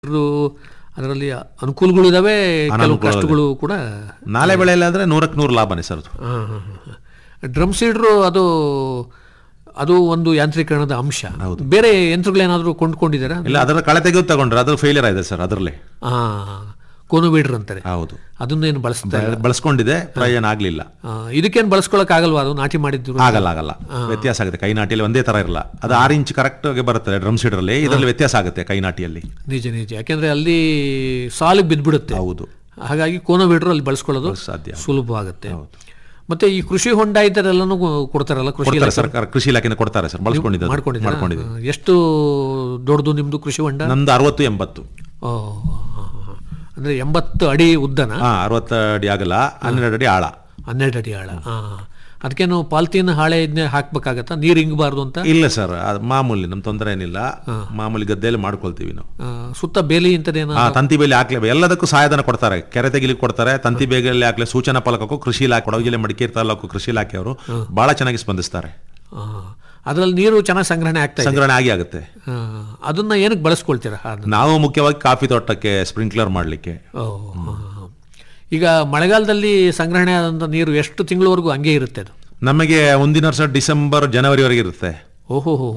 ಇದ್ರು ಅದರಲ್ಲಿ ಅನುಕೂಲಗಳು ಇದಾವೆ ಕೆಲವು ಅನಾನುಕೂಲಗಳು ಕಷ್ಟಗಳು ಕೂಡ ನಾಳೆ ಬೆಳೆಯಲ್ಲಿ ಆದರೆ ನೂರಕ್ಕೆ ನೂರು ಲಾಭನೇ ಸರ್ ಅದು ಡ್ರಮ್ ಸೀಡ್ರು ಅದು ಅದು ಒಂದು ಯಾಂತ್ರೀಕರಣದ ಅಂಶ ಬೇರೆ ಯಂತ್ರಗಳೇನಾದರೂ ಕೊಂಡ್ಕೊಂಡಿದ್ದೀರಾ ಇಲ್ಲ ಅದರ ಕಳೆ ತೆಗೆದು ತಗೊಂಡ್ರೆ ಅದು ಫೇಲಿಯರ್ ಆಗಿದೆ ಸರ್ ಅದರಲ್ಲೇ ಆ ಕೋನೋವೀಡ್ರ್ ಅಂತಾರೆ ಹೌದು ಅದನ್ನೇನು ಬಳಸ್ತಾರೆ ಬೆ- ಬಳಸ್ಕೊಂಡಿದೆ ಪ್ರಯೋಜನ ಆಗಲಿಲ್ಲ ಇದಕ್ಕೇನು ಬಳಸ್ಕೊಳಕ್ ಆಗಲ್ವಾ ಅದು ನಾಟಿ ಮಾಡಿದ್ರು ಆಗಲ್ಲ ಆಗಲ್ಲ ವ್ಯತ್ಯಾಸ ಆಗುತ್ತೆ ಕೈ ನಾಟಿಯಲ್ಲಿ ಒಂದೇ ತರ ಇರಲ್ಲ ಅದು ಆರು ಇಂಚ್ ಕರೆಕ್ಟ್ ಆಗಿ ಬರುತ್ತೆ ಡ್ರಮ್ ಸೀಡರಲ್ಲಿ ಇದರಲ್ಲಿ ವ್ಯತ್ಯಾಸ ಆಗುತ್ತೆ ಕೈ ನಾಟಿಯಲ್ಲಿ ನಿಜ ನಿಜ ಯಾಕೆಂದ್ರೆ ಅಲ್ಲಿ ಸಾಲಿಗೆ ಬಿದ್ದ್ಬಿಡುತ್ತೆ ಹೌದು ಹಾಗಾಗಿ ಕೋನೋವೀಡ್ರು ಅಲ್ಲಿ ಬಳಸ್ಕೊಳ್ಳೋದು ಸಾಧ್ಯ ಸುಲಭವಾಗುತ್ತೆ ಮತ್ತೆ ಈ ಕೃಷಿ ಹೊಂಡ ಇದ್ದರೆಲ್ಲನೂ ಕೊಡ್ತಾರಲ್ಲ ಕೃಷಿ ಕೊಡ್ತಾರೆ ಸರ್ಕಾರ ಕೃಷಿ ಇಲಾಖೆಯಿಂದ ಕೊಡ್ತಾರೆ ಸರ್ ಬಳಸ್ಕೊಂಡಿದ್ದಾರೆ ಮಾಡ್ಕೊಂಡಿದ್ದೀರಾ ಮಾಡ್ಕೊಂಡಿದ್ದೀವಿ ಆ, ಎಷ್ಟು ದೊಡ್ಡದು ನಿಮ್ದು ಕೃಷಿ ಹೊಂಡ ನಮ್ದು ಅರವತ್ತು ಎಂಬತ್ತು ಓ, ಅಂದ್ರೆ ಎಂಬತ್ತು ಅಡಿ ಉದ್ದನ ಹಾ ಅರವತ್ತು ಅಡಿ ಆಗಲ್ಲ ಹನ್ನೆರಡು ಅಡಿ ಆಳ ಹನ್ನೆರಡು ಅಡಿ ಆಳ ಹಾ ಅದಕ್ಕೇನು ಪಾಲ್ತೀನ್ ಹಾಳೆ ಇದನ್ನೇ ಹಾಕ್ಬೇಕಾಗತ್ತಾ ನೀರು ಹಿಂಗಬಾರ್ದು ಅಂತ ಇಲ್ಲ ಸರ್ ಅದು ಮಾಮೂಲಿ ನಮ್ ತೊಂದರೆ ಏನಿಲ್ಲ ಮಾಮೂಲಿ ಗದ್ದೆಯಲ್ಲಿ ಮಾಡ್ಕೊಳ್ತೀವಿ ನಾವು ಆ, ಸುತ್ತ ಬೇಲಿ ಇಂಥದ್ದೇನ ಆ ತಂತಿ ಬೇಲಿ ಹಾಕ್ಲೇಬೇಕು ಎಲ್ಲದಕ್ಕೂ ಸಹಾಯಧನ ಕೊಡ್ತಾರೆ ಕೆರೆ ತೆಗಿಲಿಕ್ಕೆ ಕೊಡ್ತಾರೆ ತಂತಿ ಬೇಗಲ್ಲಿ ಹಾಕ್ಲೆ ಸೂಚನಾ ಫಲಕಕ್ಕೂ ಕೃಷಿ ಇಲಾಖೆ ಕೊಡಗು ಜಿಲ್ಲೆ ಮಡಿಕೇರಿ ತಾಲೂಕು ಕೃಷಿ ಇಲಾಖೆಯವರು ಬಹಳ ಚೆನ್ನಾಗಿ ಸ್ಪಂದಿಸ್ತಾರೆ ಅದರಲ್ಲಿ ನೀರು ಚೆನ್ನಾಗಿ ಸಂಗ್ರಹಣೆ ಆಗ್ತಾ ಇದೆ ಸಂಗ್ರಹಣೆ ಆಗಿ ಆಗುತ್ತೆ ಆ, ಅದನ್ನ ಏನಕ್ಕೆ ಬಳಸ್ಕೊಳ್ತೀರಾ ಅದನ್ನ ನಾವು ಮುಖ್ಯವಾಗಿ ಕಾಫಿ ತೋಟಕ್ಕೆ ಸ್ಪ್ರಿಂಕ್ಲರ್ ಮಾಡಲಿಕ್ಕೆ ಓ, ಹಾ. ಈಗ ಮಳೆಗಾಲದಲ್ಲಿ ಸಂಗ್ರಹಣೆ ಆದಂಥ ನೀರು ಎಷ್ಟು ತಿಂಗಳವರೆಗೂ ಹಂಗೆ ಇರುತ್ತೆ ಅದು ನಮಗೆ ಮುಂದಿನ ವರ್ಷ ಡಿಸೆಂಬರ್ ಜನವರಿವರೆಗೆ ಇರುತ್ತೆ ಓಹೋ ಹೋ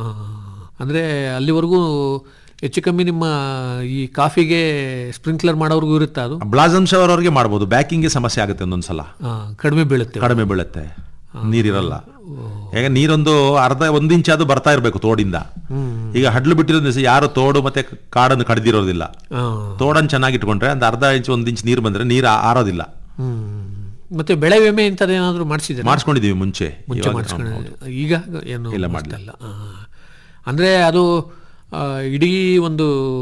ಅಂದರೆ ಅಲ್ಲಿವರೆಗೂ ಹೆಚ್ಚು ಕಮ್ಮಿ ನಿಮ್ಮ ಈ ಕಾಫಿಗೆ ಸ್ಪ್ರಿಂಕ್ಲರ್ ಮಾಡೋರ್ಗೂ ಇರುತ್ತಾ ಅದು ಬ್ಲಾಸಮ್ ಶವರ್ ಅವ್ರಿಗೆ ಮಾಡ್ಬೋದು ಬ್ಯಾಕಿಂಗ್ಗೆ ಸಮಸ್ಯೆ ಆಗುತ್ತೆ ಒಂದೊಂದ್ಸಲ ಆ, ಕಡಿಮೆ ಬೀಳುತ್ತೆ ಕಡಿಮೆ ಬೀಳುತ್ತೆ ನೀರಿರಲ್ಲ ಈಗ ನೀರೊಂದು ಅರ್ಧ ಒಂದು ಇಂಚ್ ಅದು ಬರ್ತಾ ಇರಬೇಕು ತೋಡಿಂದ ಈಗ ಹಡ್ಲು ಬಿಟ್ಟಿರೋ ದಿವಸ ಯಾರು ತೋಡು ಮತ್ತೆ ಕಾಡನ್ನು ಕಡ್ದಿರೋದಿಲ್ಲ ಆ, ತೋಡನ್ನು ಚೆನ್ನಾಗಿ ಇಟ್ಕೊಂಡ್ರೆ ಒಂದು ಅರ್ಧ ಇಂಚ್ ಒಂದು ಇಂಚ್ ನೀರು ಬಂದ್ರೆ ನೀರು ಆ- ಆರೋದಿಲ್ಲ ಹ್ಮ್. ಮತ್ತೆ ಬೆಳೆ ವಿಮೆ ಇಂಥದ್ದೇನಾದರೂ ಮಾಡಿಸಿದ್ರೆ ಮಾಡಿಸ್ಕೊಂಡಿದೀವಿ ಮುಂಚೆ ಮುಂಚೆ ಇವಾಗ- ಮಾಡಿಸ್ಕೊಂಡು ಈಗ ಏನು ಇಲ್ಲ, ಮಾಡಿಲ್ಲ ಅಂದರೆ ಅದು ಆ, ಇಡೀ ಒಂದು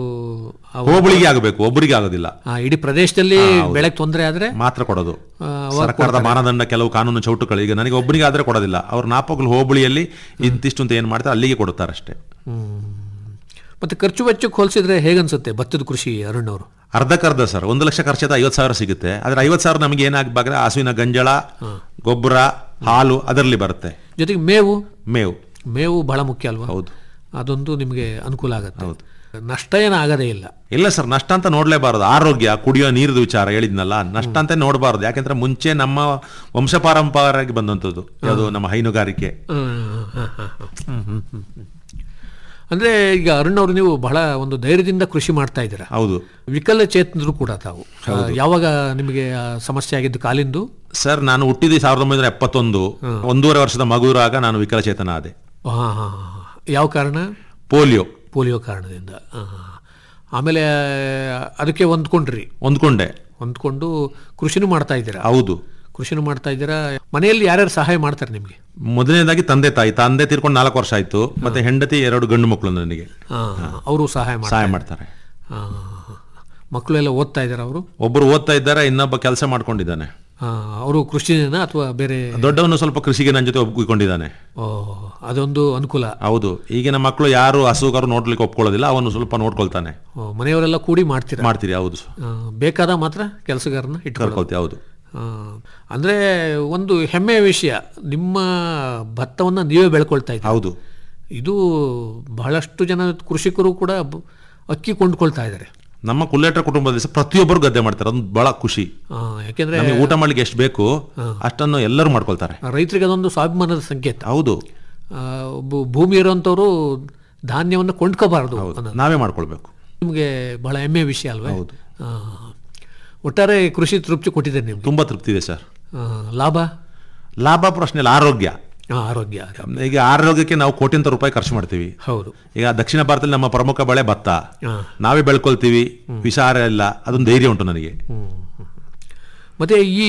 ಆ, ಹೋಬಳಿಗೆ ಆಗಬೇಕು ಒಬ್ಬರಿಗೆ ಆಗೋದಿಲ್ಲ ಆ, ಇಡೀ ಪ್ರದೇಶದಲ್ಲಿ ಬೆಳೆಗೆ ತೊಂದರೆ ಆದರೆ ಮಾತ್ರ ಕೊಡೋದು ಸರ್ಕಾರದ ಮಾನದಂಡ ಕೆಲವು ಕಾನೂನು ಚೌಟುಗಳು ಈಗ ನನಗೆ ಒಬ್ಬನಿಗೆ ಆದ್ರೆ ಕೊಡೋದಿಲ್ಲ ಅವ್ರು ನಾಪಕಲ್ ಹೋಬಳಿಯಲ್ಲಿ ಇಂತಿಷ್ಟು ಅಂತ ಏನು ಮಾಡ್ತಾರೆ ಅಲ್ಲಿಗೆ ಕೊಡುತ್ತಾರೆ ಅಷ್ಟೇ ಮತ್ತೆ ಖರ್ಚು ವೆಚ್ಚಕ್ಕೆ ಹೋಲಿಸಿದ್ರೆ ಹೇಗನ್ಸುತ್ತೆ ಭತ್ತದ ಕೃಷಿ ಅರುಣ್ ಅವರು ಅರ್ಧಕ್ಕರ್ಧ ಸರ್ ಒಂದು ಲಕ್ಷ ಖರ್ಚಾದ ಐವತ್ತು ಸಾವಿರ ಸಿಗುತ್ತೆ ಆದ್ರೆ ಐವತ್ತು ಸಾವಿರ ನಮಗೆ ಏನಾಗಬೇಕಾದ್ರೆ ಹಸುವಿನ ಗಂಜಳ ಗೊಬ್ಬರ ಹಾಲು ಅದರಲ್ಲಿ ಬರುತ್ತೆ ಜೊತೆಗೆ ಮೇವು ಮೇವು ಮೇವು ಬಹಳ ಮುಖ್ಯ ಅಲ್ವಾ ಹೌದು ಅದೊಂದು ನಿಮಗೆ ಅನುಕೂಲ ಆಗುತ್ತೆ ನಷ್ಟ ಏನು ಆಗದೇ ಇಲ್ಲ ಇಲ್ಲ ಸರ್ ನಷ್ಟ ಅಂತ ನೋಡ್ಲೇಬಾರದು ಆರೋಗ್ಯ ಕುಡಿಯೋ ನೀರಿನ ವಿಚಾರ ಹೇಳಿದ್ನಲ್ಲ ನಷ್ಟ ಅಂತ ನೋಡಬಾರದು ಯಾಕೆಂದ್ರೆ ಮುಂಚೆ ನಮ್ಮ ವಂಶ ಪಾರಂಪರ್ಯವಾಗಿ ಬಂದಂಥದ್ದು ಯಾವುದು ನಮ್ಮ ಹೈನುಗಾರಿಕೆ ಅಂದ್ರೆ ಈಗ ಅರುಣ್ ಅವರು ನೀವು ಬಹಳ ಒಂದು ಧೈರ್ಯದಿಂದ ಕೃಷಿ ಮಾಡ್ತಾ ಇದ್ದೀರಾ ಹೌದು ವಿಕಲಚೇತನರು ಕೂಡ ತಾವು ಆ, ಯಾವಾಗ ನಿಮಗೆ ಆ ಸಮಸ್ಯೆ ಆಗಿದ್ದು ಕಾಲಿಂದು ಸರ್ ನಾನು ಹುಟ್ಟಿದ್ದು ಸಾವಿರದ ಒಂಬೈನೂರ ಎಪ್ಪತ್ತೊಂದು ಒಂದೂವರೆ ವರ್ಷದ ಮಗು ಇರುವಾಗ ನಾನು ವಿಕಲಚೇತನ ಆದೆ ಹಾ ಹಾ ಯಾವ ಕಾರಣ ಪೋಲಿಯೋ ಪೋಲಿಯೋ ಕಾರಣದಿಂದ ಆ. ಆಮೇಲೆ ಅದಕ್ಕೆ ಹೊಂದ್ಕೊಂಡ್ರಿ ಹೊಂದ್ಕೊಂಡೆ ಹೊಂದ್ಕೊಂಡು ಕೃಷಿನೂ ಮಾಡ್ತಾ ಇದ್ದೀರಾ ಹೌದು ಕೃಷಿನೂ ಮಾಡ್ತಾ ಇದ್ದೀರಾ ಮನೆಯಲ್ಲಿ ಯಾರ್ಯಾರು ಸಹಾಯ ಮಾಡ್ತಾರೆ ನಿಮಗೆ ಮೊದಲನೇದಾಗಿ ತಂದೆ ತಾಯಿ ತಂದೆ ತೀರ್ಕೊಂಡು ನಾಲ್ಕು ವರ್ಷ ಆಯ್ತು ಮತ್ತೆ ಹೆಂಡತಿ ಎರಡು ಗಂಡು ಮಕ್ಕಳು ನನಗೆ ಅವರು ಸಹಾಯ ಮಾಡ್ತಾರೆ ಸಹಾಯ ಮಾಡ್ತಾರೆ ಆ, ಮಕ್ಕಳು ಎಲ್ಲ ಓದ್ತಾ ಇದ್ದಾರೆ ಅವರು ಒಬ್ಬರು ಓದ್ತಾ ಇದ್ದಾರೆ ಇನ್ನೊಬ್ಬ ಕೆಲಸ ಮಾಡ್ಕೊಂಡಿದ್ದಾನೆ ಅವರು ಕೃಷಿನ ಅಥವಾ ಬೇರೆ ದೊಡ್ಡವನು ಸ್ವಲ್ಪ ಕೃಷಿಗೆ ನನ್ನ ಜೊತೆ ಒಪ್ಪಿಕೊಂಡಿದ್ದಾನೆ ಓ, ಅದೊಂದು ಅನುಕೂಲ ಹೌದು ಈಗಿನ ಮಕ್ಕಳು ಯಾರು ಹಸುಗಾರು ನೋಡ್ಲಿಕ್ಕೆ ಒಪ್ಕೊಳ್ಳೋದಿಲ್ಲ ಅವನು ಸ್ವಲ್ಪ ನೋಡ್ಕೊಳ್ತಾನೆ ಓ, ಮನೆಯವರೆಲ್ಲ ಕೂಡಿ ಮಾಡ್ತೀರಾ ಮಾಡ್ತೀರಿ ಹೌದು ಆ, ಬೇಕಾದ ಮಾತ್ರ ಕೆಲಸಗಾರನ ಇಟ್ಕೊಳ್ಳೋದು ಕರ್ಕೊಳ್ತೀವಿ ಹೌದು ಆ, ಅಂದ್ರೆ ಒಂದು ಹೆಮ್ಮೆಯ ವಿಷಯ ನಿಮ್ಮ ಭತ್ತವನ್ನು ನೀವೇ ಬೆಳ್ಕೊಳ್ತಾ ಇದ್ದೀರಿ ಹೌದು ಇದು ಬಹಳಷ್ಟು ಜನ ಕೃಷಿಕರು ಕೂಡ ಬ- ಅಕ್ಕಿ ಕೊಂಡ್ಕೊಳ್ತಾ ಇದ್ದಾರೆ ನಮ್ಮ ಕುಲ್ಲೇಟರ್ ಕುಟುಂಬದ ಸಹ ಪ್ರತಿಯೊಬ್ಬರು ಗದ್ದೆ ಮಾಡ್ತಾರೆ ಅದು ಬಹಳ ಖುಷಿ ಆ, ಯಾಕೆಂದ್ರೆ ನಮಗೆ ಊಟ ಮಾಡ್ಲಿಕ್ಕೆ ಎಷ್ಟು ಬೇಕು ಅಷ್ಟನ್ನು ಎಲ್ಲರೂ ಮಾಡ್ಕೊಳ್ತಾರೆ ರೈತರಿಗೆ ಅದೊಂದು ಸ್ವಾಭಿಮಾನದ ಸಂಕೇತ ಹೌದು ಆ, ಒಬ್ಬ ಭೂಮಿ ಇರುವಂಥವ್ರು ಧಾನ್ಯವನ್ನು ಕೊಂಡ್ಕೋಬಾರ್ದು ಅನ್ನೋದು ನಾವೇ ಮಾಡ್ಕೊಳ್ಬೇಕು ನಿಮಗೆ ಬಹಳ ಹೆಮ್ಮೆಯ ವಿಷಯ ಅಲ್ವೇ ಆ, ಒಟ್ಟಾರೆ ಕೃಷಿ ತೃಪ್ತಿ ಕೊಟ್ಟಿದೆ ನಿಮ್ಗೆ ತುಂಬಾ ತೃಪ್ತಿ ಇದೆ ಸರ್ ಆ, ಲಾಭ ಲಾಭ ಪ್ರಶ್ನೆ ಇಲ್ಲ ಆರೋಗ್ಯ ಆ, ಆರೋಗ್ಯ ಈಗ ಆರೋಗ್ಯಕ್ಕೆ ನಾವು ಕೋಟ್ಯಂತರ ರೂಪಾಯಿ ಖರ್ಚು ಮಾಡ್ತೀವಿ ಹೌದು ಈಗ ದಕ್ಷಿಣ ಭಾರತದಲ್ಲಿ ನಮ್ಮ ಪ್ರಮುಖ ಬೆಳೆ ಭತ್ತ ಆ. ನಾವೇ ಬೆಳ್ಕೊಳ್ತೀವಿ ವಿಷಾರ ಇಲ್ಲ ಅದೊಂದು ಧೈರ್ಯ ಉಂಟು ನನಗೆ ಮತ್ತೆ ಈ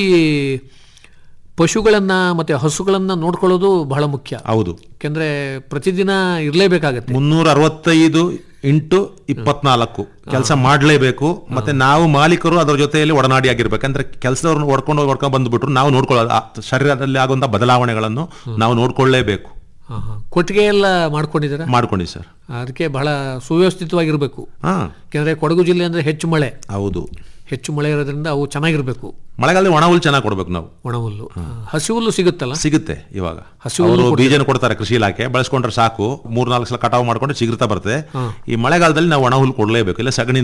ಪಶುಗಳನ್ನ ಮತ್ತೆ ಹಸುಗಳನ್ನ ನೋಡ್ಕೊಳ್ಳೋದು ಬಹಳ ಮುಖ್ಯ ಹೌದು ಯಾಕೆಂದ್ರೆ ಪ್ರತಿದಿನ ಇರಲೇಬೇಕಾಗತ್ತೆ ಮುನ್ನೂರ ಅರವತ್ತೈದು ಇಂಟು ಇಪ್ಪತ್ನಾಲ್ಕು ಕೆಲಸ ಮಾಡಲೇಬೇಕು ಮತ್ತೆ ನಾವು ಮಾಲೀಕರು ಅದರ ಜೊತೆಯಲ್ಲಿ ಒಡನಾಡಿ ಆಗಿರ್ಬೇಕು ಅಂದ್ರೆ ಕೆಲಸದವ್ರನ್ನ ಹೊಡ್ಕೊಂಡು ಹೋಗಿ ಹೊಡ್ಕೊಂಡು ಬಂದ್ಬಿಟ್ರು ನಾವು ನೋಡ್ಕೊಳ್ಳೋದು ಆ ಶರೀರದಲ್ಲಿ ಆಗುವಂತ ಬದಲಾವಣೆಗಳನ್ನು ನಾವು ನೋಡ್ಕೊಳ್ಳೇಬೇಕು ಆ, ಹಾ. ಕೊಟ್ಟಿಗೆ ಎಲ್ಲ ಮಾಡ್ಕೊಂಡಿದ್ದೀರಾ ಮಾಡ್ಕೊಂಡಿವಿ ಸರ್ ಅದಕ್ಕೆ ಬಹಳ ಸುವ್ಯವಸ್ಥಿತವಾಗಿರಬೇಕು ಹಾ ಯಾಕೆಂದ್ರೆ ಕೊಡಗು ಜಿಲ್ಲೆ ಅಂದ್ರೆ ಹೆಚ್ಚು ಮಳೆ ಹೌದು ಹೆಚ್ಚು ಮಳೆ ಇರೋದ್ರಿಂದ ಅವು ಚೆನ್ನಾಗಿರ್ಬೇಕು ಮಳೆಗಾಲದಲ್ಲಿ ಒಣ ಹುಲ್ಲು ಚೆನ್ನಾಗಿ ಕೊಡ್ಬೇಕು ನಾವು ಒಣ ಹುಲ್ಲು ಹಸಿ ಹುಲ್ಲು ಸಿಗುತ್ತಲ್ಲ ಸಿಗುತ್ತೆ ಇವಾಗ ಹಸಿ ಅವರು ಬೀಜನ ಕೊಡ್ತಾರೆ ಕೃಷಿ ಇಲಾಖೆ ಬಳಸ್ಕೊಂಡ್ರೆ ಸಾಕು ಮೂರ್ನಾಲ್ಕು ಸಲ ಕಟಾವು ಮಾಡ್ಕೊಂಡು ಚಿಗುರ್ತಾ ಬರ್ತದೆ ಈ ಮಳೆಗಾಲದಲ್ಲಿ ನಾವು ಒಣ ಹುಲ್ಲು ಕೊಡ್ಲೇಬೇಕು ಇಲ್ಲ ಸಗಣಿ